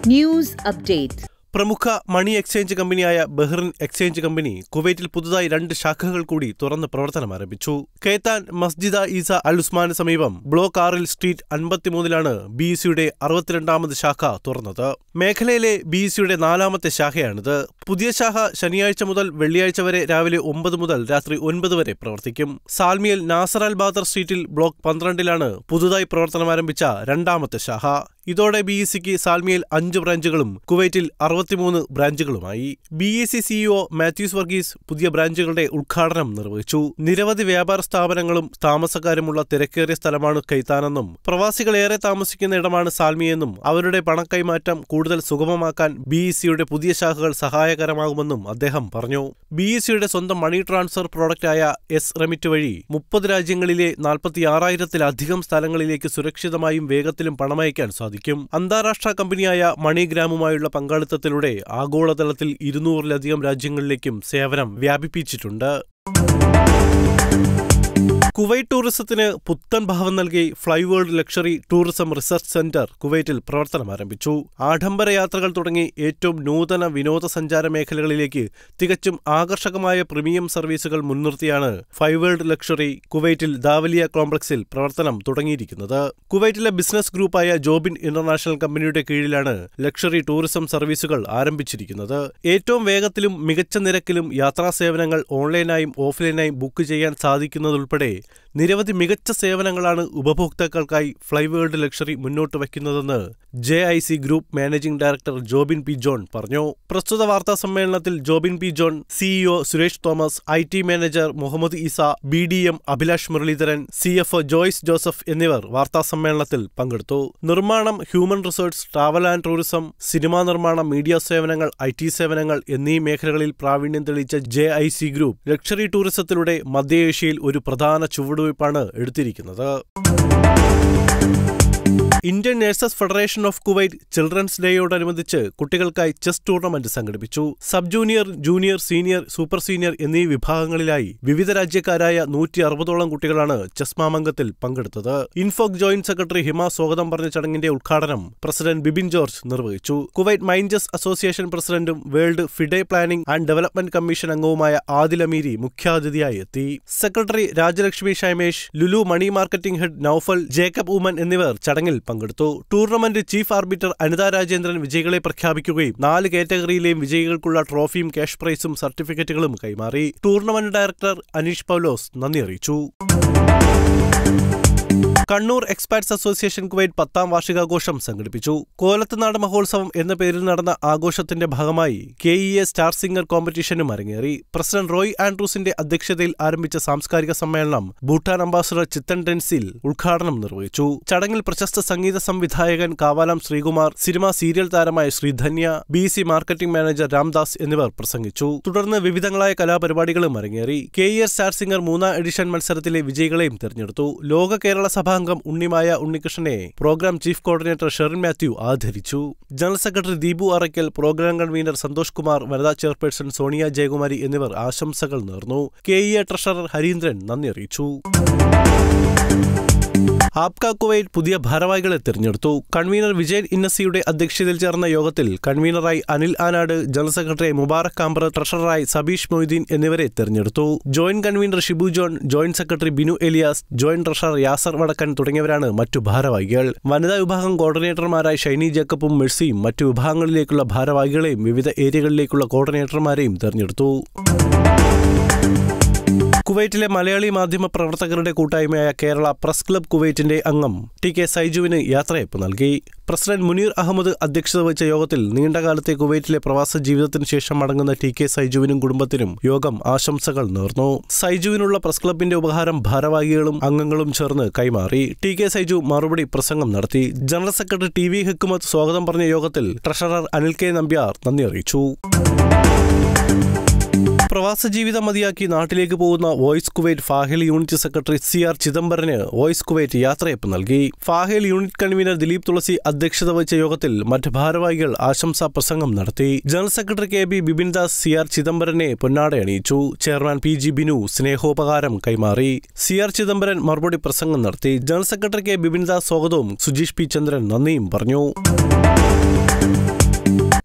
News update. പ്രമുഖ money exchange കമ്പനിയായ Bahrain exchange company കുവൈറ്റിൽ പുതുതായി രണ്ട് ശാഖകൾ കൂടി തുറന്ന് പ്രവർത്തനം ആരംഭിച്ചു കേത്താൻ മസ്ജിദ ഈസ അൽ ഉസ്മാന് സമീപം ബ്ലോക്ക് ആറിൽ സ്ട്രീറ്റ് അൻപത്തിമൂന്നിലാണ് ബി സിയുടെ അറുപത്തിരണ്ടാമത് ശാഖ തുറന്നത് മേഖലയിലെ ബി സിയുടെ നാലാമത്തെ ശാഖയാണിത് പുതിയ ശാഖ ശനിയാഴ്ച മുതൽ വെള്ളിയാഴ്ച വരെ രാവിലെ ഒമ്പത് മുതൽ രാത്രി ഒൻപത് വരെ പ്രവർത്തിക്കും സാൽമിയൽ നാസർ അൽ ബാദർ സ്ട്രീറ്റിൽ ബ്ലോക്ക് പന്ത്രണ്ടിലാണ് പുതുതായി പ്രവർത്തനം ആരംഭിച്ച രണ്ടാമത്തെ ശാഖ ഇതോടെ ബി ഇ സിക്ക് സാൽമിയയിൽ അഞ്ച് ബ്രാഞ്ചുകളും കുവൈറ്റിൽ അറുപത്തിമൂന്ന് ബ്രാഞ്ചുകളുമായി B E C CEO Mathews Varghese പുതിയ ബ്രാഞ്ചുകളുടെ ഉദ്ഘാടനം നിർവഹിച്ചു നിരവധി വ്യാപാര സ്ഥാപനങ്ങളും താമസക്കാരുമുള്ള തിരക്കേറിയ സ്ഥലമാണ് കൈത്താനെന്നും പ്രവാസികൾ ഏറെ താമസിക്കുന്ന ഇടമാണ് സാൽമിയെന്നും അവരുടെ പണക്കൈമാറ്റം കൂടുതൽ സുഗമമാക്കാൻ ബി ഇ സിയുടെ പുതിയ ശാഖകൾ സഹായകരമാകുമെന്നും അദ്ദേഹം പറഞ്ഞു ബി ഇ സിയുടെ സ്വന്തം മണി ട്രാൻസ്ഫർ പ്രോഡക്റ്റായ എസ് റെമിറ്റ് വഴി മുപ്പത് രാജ്യങ്ങളിലെ നാൽപ്പത്തിയാറായിരത്തിലധികം സ്ഥലങ്ങളിലേക്ക് സുരക്ഷിതമായും വേഗത്തിലും പണമയക്കാൻ സാധിക്കും അന്താരാഷ്ട്ര കമ്പനിയായ മണിഗ്രാമുമായുള്ള പങ്കാളിത്തത്തിലൂടെ ആഗോളതലത്തിൽ ഇരുന്നൂറിലധികം രാജ്യങ്ങളിലേക്കും സേവനം വ്യാപിപ്പിച്ചിട്ടുണ്ട് കുവൈറ്റ് ടൂറിസത്തിന് പുത്തൻ ഭാവം നൽകി Flyworld luxury tourism research center കുവൈറ്റിൽ പ്രവർത്തനം ആരംഭിച്ചു ആഡംബര യാത്രകൾ തുടങ്ങി ഏറ്റവും നൂതന വിനോദസഞ്ചാര മേഖലകളിലേക്ക് തികച്ചും ആകർഷകമായ പ്രീമിയം സർവീസുകൾ മുൻനിർത്തിയാണ് ഫൈവേൾഡ് ലക്ഷറി കുവൈറ്റിൽ ദാവലിയ കോംപ്ലക്സിൽ പ്രവർത്തനം തുടങ്ങിയിരിക്കുന്നത് കുവൈറ്റിലെ ബിസിനസ് ഗ്രൂപ്പായ ജോബിൻ ഇന്റർനാഷണൽ കമ്പനിയുടെ കീഴിലാണ് ലക്ഷറി ടൂറിസം സർവീസുകൾ ആരംഭിച്ചിരിക്കുന്നത് ഏറ്റവും വേഗത്തിലും മികച്ച നിരക്കിലും യാത്രാ സേവനങ്ങൾ ഓൺലൈനായും ഓഫ്ലൈനായും ബുക്ക് ചെയ്യാൻ സാധിക്കുന്നതുൾപ്പെടെ നിരവധി മികച്ച സേവനങ്ങളാണ് ഉപഭോക്താക്കൾക്കായി ഫ്ലൈവേൾഡ് ലക്ഷറി മുന്നോട്ട് വയ്ക്കുന്നതെന്ന് J I C group managing director Jobin P John പറഞ്ഞു പ്രസ്തുത വാർത്താ സമ്മേളനത്തിൽ Jobin P John CEO Suresh Thomas I T manager Muhammad Eesa B D M Abhilash Muraleedharan C F Joyce Joseph എന്നിവർ വാർത്താ സമ്മേളനത്തിൽ പങ്കെടുത്തു നിർമ്മാണം human resource travel and tourism cinema നിർമ്മാണം മീഡിയ സേവനങ്ങൾ ഐ ടി സേവനങ്ങൾ എന്നീ മേഖലകളിൽ പ്രാവീണ്യം തെളിയിച്ച J I C group luxury ടൂറിസത്തിലൂടെ മധ്യേഷ്യയിൽ ഒരു പ്രധാന ചുവടുവയ്പ്പാണ് എടുത്തിരിക്കുന്നത് Indian nurses federation of Kuwait children's ഡേയോടനുബന്ധിച്ച് കുട്ടികൾക്കായി ചെസ് ടൂർണമെന്റ് സംഘടിപ്പിച്ചു sub junior junior senior super senior എന്നീ വിഭാഗങ്ങളിലായി വിവിധ രാജ്യക്കാരായ നൂറ്റി അറുപതോളം കുട്ടികളാണ് ചെസ് മാമംഗത്തിൽ പങ്കെടുത്തത് ഇൻഫോക് ജോയിന്റ് സെക്രട്ടറി ഹിമ സ്വാഗതം പറഞ്ഞ ചടങ്ങിന്റെ ഉദ്ഘാടനം പ്രസിഡന്റ് ബിബിൻ ജോർജ് നിർവഹിച്ചു കുവൈറ്റ് മൈൻഡ് ചെസ് അസോസിയേഷൻ പ്രസിഡന്റും world FIDE planning and development commission അംഗവുമായ ആദിൽ അമീരി മുഖ്യാതിഥിയായി എത്തി secretary Rajalakshmi Shaimesh Lulu money marketing head Noufal Jacob Oommen എന്നിവർ ചടങ്ങിൽ പങ്കെടുത്തു tournament chief arbiter Anitha Rajendran വിജയികളെ പ്രഖ്യാപിക്കുകയും നാല് കാറ്റഗറിയിലെയും വിജയികൾക്കുള്ള ട്രോഫിയും ക്യാഷ് പ്രൈസും സർട്ടിഫിക്കറ്റുകളും കൈമാറി ടൂർണമെന്റ് ഡയറക്ടർ അനീഷ് പൗലോസ് നന്ദി അറിയിച്ചു കണ്ണൂർ എക്സ്പാറ്റ്സ് അസോസിയേഷൻ കുവൈറ്റ് പത്താം വാർഷികാഘോഷം സംഘടിപ്പിച്ചു കോലത്തുനാട് മഹോത്സവം എന്ന പേരിൽ നടന്ന ആഘോഷത്തിന്റെ ഭാഗമായി K E A star singer കോമ്പറ്റീഷനും അരങ്ങേറി പ്രസിഡന്റ് റോയ് ആൻഡ്രൂസിന്റെ അധ്യക്ഷതയിൽ ആരംഭിച്ച സാംസ്കാരിക സമ്മേളനം ഭൂട്ടാൻ അംബാസഡർ ചിത്തൻ ഡെൻസിൽ ഉദ്ഘാടനം നിർവഹിച്ചു ചടങ്ങിൽ പ്രശസ്ത സംഗീത സംവിധായകൻ കാവാലം ശ്രീകുമാർ സിനിമാ സീരിയൽ താരമായ Sreedhanya B C marketing manager Ramdas എന്നിവർ പ്രസംഗിച്ചു തുടർന്ന് വിവിധങ്ങളായ കലാപരിപാടികളും അരങ്ങേറി K E A star singer മൂന്നാം എഡിഷൻ മത്സരത്തിലെ വിജയികളെയും തെരഞ്ഞെടുത്തു ലോക കേരള സഭാംഗം ഉണ്ണിമായ ഉണ്ണികൃഷ്ണനെ program chief coordinator Sherin Mathew ആദരിച്ചു general secretary Deepu Arakkal program convener Santhosh Kumar വനിതാ ചെയർപേഴ്സൺ സോണിയ ജയകുമാരി എന്നിവർ ആശംസകൾ നേർന്നു K E A treasurer Harindran നന്ദി അറിയിച്ചു ആപ്ക കുവൈറ്റ് പുതിയ ഭാരവാഹികളെ തിരഞ്ഞെടുത്തു കൺവീനർ വിജയൻ ഇന്നസിയുടെ അധ്യക്ഷതയിൽ ചേർന്ന യോഗത്തിൽ കൺവീനറായി അനിൽ ആനാട് ജനറൽ സെക്രട്ടറി മുബാറക് കാമ്പർ ട്രഷററായി സബീഷ് മൊയ്തീൻ എന്നിവരെ തിരഞ്ഞെടുത്തു joint convener Shibu John joint secretary Binu Elias joint treasurer Yasar Vadakkan തുടങ്ങിയവരാണ് മറ്റു ഭാരവാഹികൾ വനിതാ വിഭാഗം കോർഡിനേറ്റർമാരായി ഷൈനി ജേക്കബും മെഴ്സിയും മറ്റു വിഭാഗങ്ങളിലേക്കുള്ള ഭാരവാഹികളെയും വിവിധ ഏരിയകളിലേക്കുള്ള കോർഡിനേറ്റർമാരെയും തെരഞ്ഞെടുത്തു കുവൈറ്റിലെ മലയാളി മാധ്യമ പ്രവർത്തകരുടെ കൂട്ടായ്മയായ കേരള പ്രസ് ക്ലബ് കുവൈറ്റിന്റെ അംഗം ടി കെ സൈജുവിന് യാത്രയപ്പ് നൽകി പ്രസിഡന്റ് മുനീർ അഹമ്മദ് അധ്യക്ഷത വഹിച്ച യോഗത്തിൽ നീണ്ടകാലത്തെ കുവൈറ്റിലെ പ്രവാസ ജീവിതത്തിന് ശേഷം മടങ്ങുന്ന ടി കെ സൈജുവിനും കുടുംബത്തിനും യോഗം ആശംസകൾ നേർന്നു സൈജുവിനുള്ള പ്രസ് ക്ലബിന്റെ ഉപഹാരം ഭാരവാഹികളും അംഗങ്ങളും ചേർന്ന് കൈമാറി ടി കെ സൈജു മറുപടി പ്രസംഗം നടത്തി ജനറൽ സെക്രട്ടറി ടി വി ഹെക്കുമത്ത് സ്വാഗതം പറഞ്ഞ യോഗത്തിൽ ട്രഷറർ അനിൽ കെ നമ്പ്യാർ നന്ദി അറിയിച്ചു പ്രവാസ ജീവിതം മതിയാക്കി നാട്ടിലേക്ക് പോകുന്ന voice Kuwait Fahaheel unit secretary C R ചിദംബരന് വോയിസ് കുവൈറ്റ് യാത്രയപ്പ് നൽകി Fahaheel unit convener Dileep Thulasi അധ്യക്ഷത വഹിച്ച യോഗത്തിൽ മറ്റ് ഭാരവാഹികൾ ആശംസാ പ്രസംഗം നടത്തി general secretary K B Bipindas C R ചിദംബരനെ പൊന്നാട അണിയിച്ചു ചെയർമാൻ പി ജി ബിനു സ്നേഹോപകാരം കൈമാറി സി ആർ ചിദംബരൻ മറുപടി പ്രസംഗം നടത്തി ജനറൽ സെക്രട്ടറി കെ ബിപിൻദാസ് സ്വാഗതവും സുജീഷ് പി ചന്ദ്രൻ നന്ദിയും പറഞ്ഞു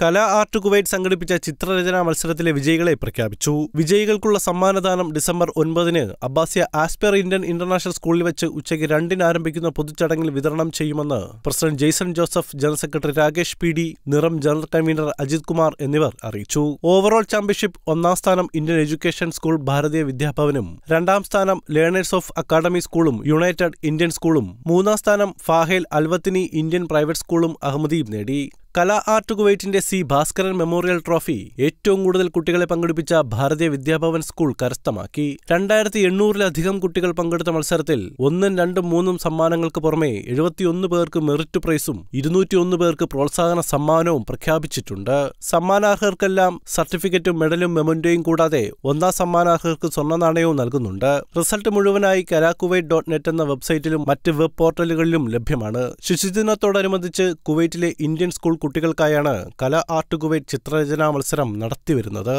കലാ ആർട്ട് കുവൈറ്റ് സംഘടിപ്പിച്ച ചിത്രരചനാ മത്സരത്തിലെ വിജയികളെ പ്രഖ്യാപിച്ചു വിജയികൾക്കുള്ള സമ്മാനദാനം ഡിസംബർ ഒൻപതിന് അബ്ബാസിയ ആസ്പെർ ഇന്ത്യൻ ഇന്റർനാഷണൽ സ്കൂളിൽ വെച്ച് ഉച്ചയ്ക്ക് രണ്ടിന് ആരംഭിക്കുന്ന പൊതുചടങ്ങിൽ വിതരണം ചെയ്യുമെന്ന് president Jaison Joseph general secretary Rakesh P D നിറം ജനറൽ കൺവീനർ അജിത് കുമാർ എന്നിവർ അറിയിച്ചു ഓവറോൾ ചാമ്പ്യൻഷിപ്പ് ഒന്നാം സ്ഥാനം ഇന്ത്യൻ എഡ്യൂക്കേഷൻ സ്കൂൾ ഭാരതീയ വിദ്യാഭവനും രണ്ടാം സ്ഥാനം ലേണേഴ്സ് ഓഫ് അക്കാദമി സ്കൂളും യുണൈറ്റഡ് ഇന്ത്യൻ സ്കൂളും മൂന്നാം സ്ഥാനം ഫാഹേൽ അൽവത്തിനി ഇന്ത്യൻ പ്രൈവറ്റ് സ്കൂളും അഹമ്മദിയും നേടി കലാ ആർട്ട് കുവൈറ്റിന്റെ സി ഭാസ്കരൻ മെമ്മോറിയൽ ട്രോഫി ഏറ്റവും കൂടുതൽ കുട്ടികളെ പങ്കെടുപ്പിച്ച ഭാരതീയ വിദ്യാഭവൻ സ്കൂൾ കരസ്ഥമാക്കി രണ്ടായിരത്തി എണ്ണൂറിലധികം കുട്ടികൾ പങ്കെടുത്ത മത്സരത്തിൽ ഒന്നും രണ്ടും മൂന്നും സമ്മാനങ്ങൾക്ക് പുറമെ എഴുപത്തിയൊന്ന് പേർക്ക് മെറിറ്റ് പ്രൈസും ഇരുന്നൂറ്റിയൊന്ന് പേർക്ക് പ്രോത്സാഹന സമ്മാനവും പ്രഖ്യാപിച്ചിട്ടുണ്ട് സമ്മാനാർഹർക്കെല്ലാം സർട്ടിഫിക്കറ്റും മെഡലും മെമന്റോയും കൂടാതെ ഒന്നാം സമ്മാനാർഹർക്ക് സ്വർണ്ണ നാണയവും നൽകുന്നുണ്ട് റിസൾട്ട് മുഴുവനായി കരാകുവൈറ്റ് ഡോട്ട് നെറ്റ് എന്ന വെബ്സൈറ്റിലും മറ്റ് വെബ് പോർട്ടലുകളിലും ലഭ്യമാണ് ശിശുദിനത്തോടനുബന്ധിച്ച് കുവൈറ്റിലെ ഇന്ത്യൻ സ്കൂൾ കുട്ടികൾക്കായാണ് കല ആർട്ട് കുവൈറ്റ് ചിത്രരചനാ മത്സരം നടത്തിവരുന്നത്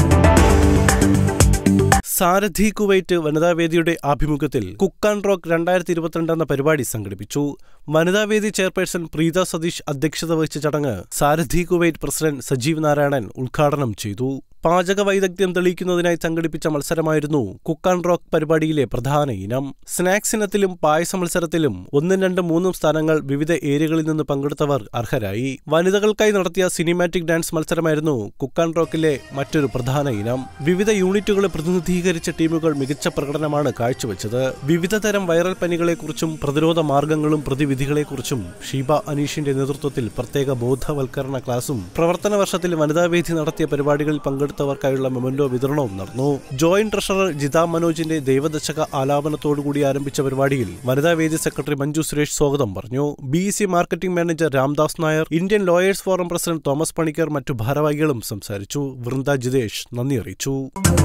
സാരഥി കുവൈറ്റ് വനിതാവേദിയുടെ ആഭിമുഖ്യത്തിൽ കുക്ക് ആൻഡ് റോക്ക് രണ്ടായിരത്തി ഇരുപത്തിരണ്ട് എന്ന പരിപാടി സംഘടിപ്പിച്ചു വനിതാവേദി ചെയർപേഴ്സൺ പ്രീത സതീഷ് അധ്യക്ഷത വഹിച്ച ചടങ്ങ് സാരഥി കുവൈറ്റ് പ്രസിഡന്റ് സജീവ് നാരായണൻ ഉദ്ഘാടനം ചെയ്തു പാചക വൈദഗ്ധ്യം തെളിയിക്കുന്നതിനായി സംഘടിപ്പിച്ച മത്സരമായിരുന്നു കുക്ക് ആൻഡ് റോക്ക് പരിപാടിയിലെ പ്രധാന ഇനം സ്നാക്സ് ഇനത്തിലും പായസ മത്സരത്തിലും ഒന്നും രണ്ടും മൂന്നും സ്ഥാനങ്ങൾ വിവിധ ഏരിയകളിൽ നിന്ന് പങ്കെടുത്തവർ അർഹരായി വനിതകൾക്കായി നടത്തിയ സിനിമാറ്റിക് ഡാൻസ് മത്സരമായിരുന്നു കുക്ക് ആൻഡ് റോക്കിലെ മറ്റൊരു പ്രധാന ഇനം വിവിധ യൂണിറ്റുകളെ പ്രതിനിധീകരിച്ച ടീമുകൾ മികച്ച പ്രകടനമാണ് കാഴ്ചവെച്ചത് വിവിധ തരം വൈറൽ പനികളെക്കുറിച്ചും പ്രതിരോധ മാർഗങ്ങളും പ്രതിവിധികളെക്കുറിച്ചും ഷീബ അനീഷിന്റെ നേതൃത്വത്തിൽ പ്രത്യേക ബോധവൽക്കരണ ക്ലാസും പ്രവർത്തന വർഷത്തിൽ വനിതാവേദി നടത്തിയ പരിപാടികളിൽ പങ്കെടുത്തവർക്കായുള്ള മെമന്റോ വിതരണവും നടന്നു ജോയിന്റ് ട്രഷറർ ജിതാ മനോജിന്റെ ദൈവദശക ആലാപനത്തോടുകൂടി ആരംഭിച്ച പരിപാടിയിൽ വനിതാവേദി സെക്രട്ടറി മഞ്ജു സുരേഷ് സ്വാഗതം പറഞ്ഞു B C marketing manager Ramdas Nair Indian lawyers forum president Thomas Panicker മറ്റു ഭാരവാഹികളും സംസാരിച്ചു വൃന്ദ ജിതേഷ് നന്ദി അറിയിച്ചു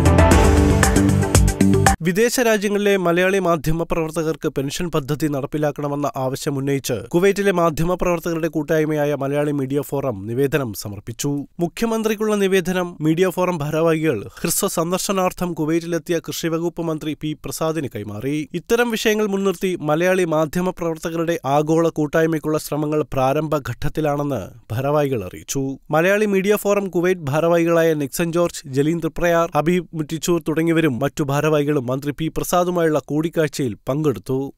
വിദേശ രാജ്യങ്ങളിലെ മലയാളി മാധ്യമ പ്രവർത്തകർക്ക് പെൻഷൻ പദ്ധതി നടപ്പിലാക്കണമെന്ന ആവശ്യം ഉന്നയിച്ച് കുവൈറ്റിലെ മാധ്യമ പ്രവർത്തകരുടെ കൂട്ടായ്മയായ മലയാളി മീഡിയ ഫോറം നിവേദനം സമർപ്പിച്ചു മുഖ്യമന്ത്രിക്കുള്ള നിവേദനം മീഡിയ ഫോറം ഭാരവാഹികൾ ഹ്രസ്വ സന്ദർശനാർത്ഥം കുവൈറ്റിലെത്തിയ കൃഷിവകുപ്പ് മന്ത്രി പി പ്രസാദിന് കൈമാറി ഇത്തരം വിഷയങ്ങൾ മുൻനിർത്തി മലയാളി മാധ്യമ പ്രവർത്തകരുടെ ആഗോള കൂട്ടായ്മയ്ക്കുള്ള ശ്രമങ്ങൾ പ്രാരംഭഘട്ടത്തിലാണെന്ന് ഭാരവാഹികൾ അറിയിച്ചു മലയാളി മീഡിയ ഫോറം കുവൈറ്റ് ഭാരവാഹികളായ നിക്സൺ ജോർജ് ജലീൻ തൃപ്രയാർ ഹബീബ് മുറ്റിച്ചൂർ തുടങ്ങിയവരും മറ്റു ഭാരവാഹികളും മന്ത്രി പി പ്രസാദുമായുള്ള കൂടിക്കാഴ്ചയിൽ പങ്കെടുത്തു